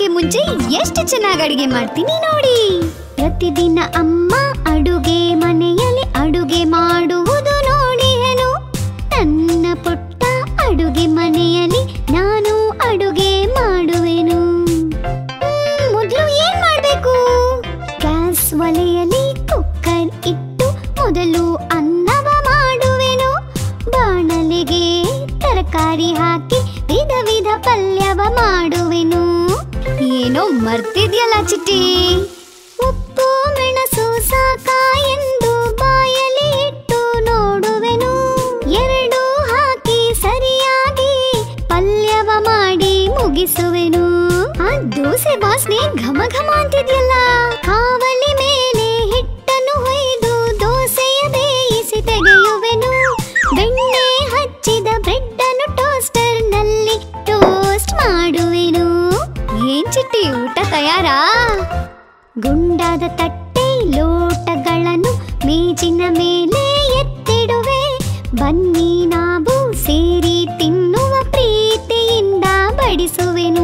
ಮಾಡೋಕೆ ಮುಂಚೆ ಎಷ್ಟು ಚೆನ್ನಾಗಿ ಅಡಿಗೆ ಮಾಡ್ತೀನಿ ನೋಡಿ ಪ್ರತಿದಿನ ಅಮ್ಮ ಅಡುಗೆ ಮನೆಯಲ್ಲಿ ಅಡುಗೆ ಮಾಡುವುದು ನೋಡಿಹೆನು ನನ್ನ ಪುಟ್ಟ ಅಡುಗೆ ಮನೆಯಲ್ಲಿ ನಾನು ಅಡುಗೆ ಮಾಡುವೆನು ಹ್ಮ್, ಮೊದ್ಲು ಏನ್ ಮಾಡ್ಬೇಕು ಗ್ಯಾಸ್ ಒಲೆಯಲ್ಲಿ ಕುಕ್ಕರ್ ಇಟ್ಟು ಮೊದಲು ಅನ್ನವ ಮಾಡುವೆನು ಬಾಣಲೆಗೆ ತರಕಾರಿ ಹಾಕಿ ವಿಧ ವಿಧ ಪಲ್ಯವ ಮಾಡುವೆನು ಏನೋ ಮರ್ತಿದ್ಯಲ್ಲ ಚಿಟ್ಟಿ ಉಪ್ಪು ಮೆಣಸು ಸಾಕ ಎಂದು ಬಾಯಲ್ಲಿ ಇಟ್ಟು ನೋಡುವೆನು ಎರಡು ಹಾಕಿ ಸರಿಯಾಗಿ ಪಲ್ಯವ ಮಾಡಿ ಮುಗಿಸುವೆನು ಆ ದೋಸೆ ವಾಸನೆ ಘಮ ಘಮ ಅಂತಿದ್ಯಲ್ಲ ಕಾವಲಿ ಮೇಲೆ ಹಿಟ್ಟನ್ನು ಹೊಯ್ದು ದೋಸೆಯ ಬೇಯಿಸಿ ತೆಗೆಯುವೆನು ಬೆಣ್ಣೆ ಹಚ್ಚಿದ ಬ್ರೆಡ್ ಅನ್ನು ಟೋಸ್ಟರ್ ನಲ್ಲಿ ಟೋಸ್ಟ್ ಮಾಡುವೆನು ಏನ್ ಚಿಟ್ಟಿ ಊಟ ತಯಾರಾ ಗುಂಡಾದ ತಟ್ಟೆ ಲೋಟಗಳನ್ನು ಮೇಜಿನ ಮೇಲೆ ಎತ್ತಿಡುವೆ ಬನ್ನಿ ನಾವು ಸೇರಿ ತಿನ್ನುವ ಪ್ರೀತಿಯಿಂದ ಬಡಿಸುವೆನು